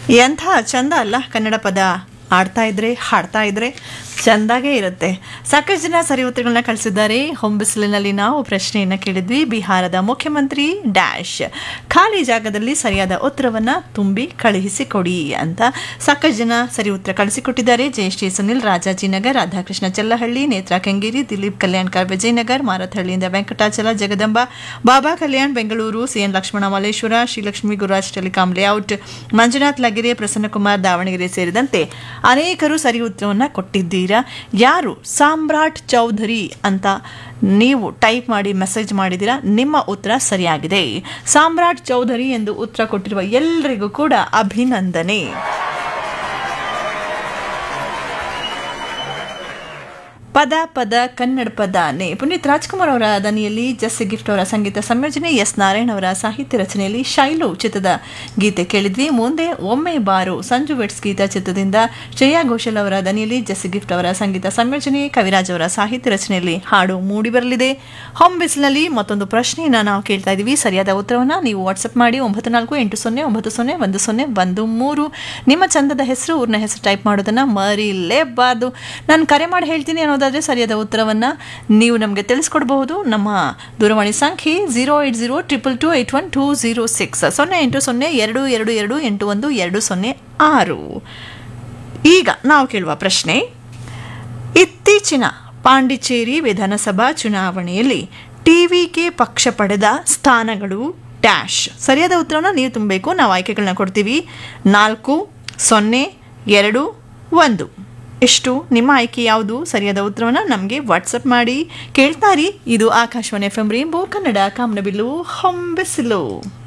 ಎಂಥ ಚಂದ ಅಲ್ಲ ಕನ್ನಡ ಪದ ಆಡ್ತಾ ಇದ್ರೆ ಹಾಡ್ತಾ ಇದ್ರೆ ಚಂದಾಗೇ ಇರುತ್ತೆ ಸಾಕಷ್ಟು ಜನ ಸರಿ ಉತ್ತರಗಳನ್ನ ಕಳಿಸಿದ್ದಾರೆ ಹೊಂಬಿಸಿಲಿನಲ್ಲಿ ನಾವು ಪ್ರಶ್ನೆಯನ್ನು ಕೇಳಿದ್ವಿ ಬಿಹಾರದ ಮುಖ್ಯಮಂತ್ರಿ ಡ್ಯಾಶ್ ಖಾಲಿ ಜಾಗದಲ್ಲಿ ಸರಿಯಾದ ಉತ್ತರವನ್ನು ತುಂಬಿ ಕಳುಹಿಸಿ ಕೊಡಿ ಅಂತ ಸಾಕಷ್ಟು ಜನ ಸರಿ ಉತ್ತರ ಕಳಿಸಿಕೊಟ್ಟಿದ್ದಾರೆ ಜಯಶ್ರೀ ಸುನಿಲ್ ರಾಜಾಜಿನಗರ್ ರಾಧಾಕೃಷ್ಣ ಚೆಲ್ಲಹಳ್ಳಿ ನೇತ್ರಾ ಕೆಂಗೇರಿ ದಿಲೀಪ್ ಕಲ್ಯಾಣ್ಕರ್ ವಿಜಯನಗರ್ ಮಾರಥಹಳ್ಳಿಯಿಂದ Venkatachala Jagadamba Baba Kalyan Bengaluru C N Lakshmana Malleshwara Srilakshmi Gururaj Telecom Layout Manjunath ಲಗಿರೆ ಪ್ರಸನ್ನಕುಮಾರ್ ದಾವಣಗೆರೆ ಸೇರಿದಂತೆ ಅನೇಕರು ಸರಿ ಉತ್ತರವನ್ನು ಕೊಟ್ಟಿದ್ದೀರಾ ಯಾರು ಸಾಮ್ರಾಟ್ ಚೌಧರಿ ಅಂತ ನೀವು ಟೈಪ್ ಮಾಡಿ ಮೆಸೇಜ್ ಮಾಡಿದ್ದೀರಾ ನಿಮ್ಮ ಉತ್ತರ ಸರಿಯಾಗಿದೆ ಸಾಮ್ರಾಟ್ ಚೌಧರಿ ಎಂದು ಉತ್ತರ ಕೊಟ್ಟಿರುವ ಎಲ್ಲರಿಗೂ ಕೂಡ ಅಭಿನಂದನೆ ಪದ ಪದ ಕನ್ನಡ ಪದನೇ ಪುನೀತ್ ರಾಜ್ಕುಮಾರ್ ಅವರ ದನಿಯಲ್ಲಿ ಜಸ್ಸಿ ಗಿಫ್ಟ್ ಅವರ ಸಂಗೀತ ಸಂಯೋಜನೆ ಎಸ್ ನಾರಾಯಣ್ ಅವರ ಸಾಹಿತ್ಯ ರಚನೆಯಲ್ಲಿ ಶೈಲು ಚಿತ್ರದ ಗೀತೆ ಕೇಳಿದ್ವಿ ಮುಂದೆ ಒಮ್ಮೆ ಬಾರು ಸಂಜು ವೆಟ್ಸ್ ಗೀತ ಚಿತ್ರದಿಂದ ಶ್ರೇಯಾ ಘೋಷಲ್ ಅವರ ದನಿಯಲ್ಲಿ ಜಸ್ಸಿ ಗಿಫ್ಟ್ ಅವರ ಸಂಗೀತ ಸಂಯೋಜನೆ ಕವಿರಾಜ್ ಅವರ ಸಾಹಿತ್ಯ ರಚನೆಯಲ್ಲಿ ಹಾಡು ಮೂಡಿ ಬರಲಿದೆ ಹೋಮ್ ಬಿಸ್ನಲ್ಲಿ ಮತ್ತೊಂದು ಪ್ರಶ್ನೆಯನ್ನು ನಾವು ಕೇಳ್ತಾ ಇದ್ದೀವಿ ಸರಿಯಾದ ಉತ್ತರವನ್ನು ನೀವು ವಾಟ್ಸಪ್ ಮಾಡಿ ಒಂಬತ್ತು ನಾಲ್ಕು ಎಂಟು ಸೊನ್ನೆ ಒಂಬತ್ತು ಸೊನ್ನೆ ಒಂದು ಸೊನ್ನೆ ಒಂದು ಮೂರು ನಿಮ್ಮ ಚಂದದ ಹೆಸರು ಊರಿನ ಹೆಸರು ಟೈಪ್ ಮಾಡೋದನ್ನು ಮರಿಲೇಬಾರ್ದು ನಾನು ಕರೆ ಮಾಡಿ ಹೇಳ್ತೀನಿ ಅನ್ನೋದಾದರೆ ಸರಿಯಾದ ಉತ್ತರವನ್ನು ನೀವು ನಮಗೆ ತಿಳಿಸ್ಕೊಡ್ಬಹುದು ನಮ್ಮ ದೂರವಾಣಿ ಸಂಖ್ಯೆ zero eight zero triple two eight one two zero six ಸೊನ್ನೆ ಎಂಟು ಸೊನ್ನೆ ಎರಡು ಎರಡು ಎರಡು ಎಂಟು ಒಂದು ಎರಡು ಸೊನ್ನೆ ಆರು ಈಗ ನಾವು ಕೇಳುವ ಪ್ರಶ್ನೆ ಇತ್ತೀಚಿನ ಪಾಂಡಿಚೇರಿ ವಿಧಾನಸಭಾ ಚುನಾವಣೆಯಲ್ಲಿ ಟಿವಿಗೆ ಪಕ್ಷ ಪಡೆದ ಸ್ಥಾನಗಳು ಡ್ಯಾಶ್ ಸರಿಯಾದ ಉತ್ತರವನ್ನು ನೀವು ತುಂಬಬೇಕು ನಾವು ಆಯ್ಕೆಗಳನ್ನ ಕೊಡ್ತೀವಿ ನಾಲ್ಕು ಸೊನ್ನೆ ಎರಡು ಒಂದು ಎಷ್ಟು ನಿಮ್ಮ ಆಯ್ಕೆ ಯಾವುದು ಸರಿಯಾದ ಉತ್ತರವನ್ನು ನಮಗೆ ವಾಟ್ಸಪ್ ಮಾಡಿ ಕೇಳ್ತಾರಿ ಇದು Akashvani F M rainbow Kannada ಕಾಮನಬಿಲ್ಲು ಹೊಂಬೆಸಿಲು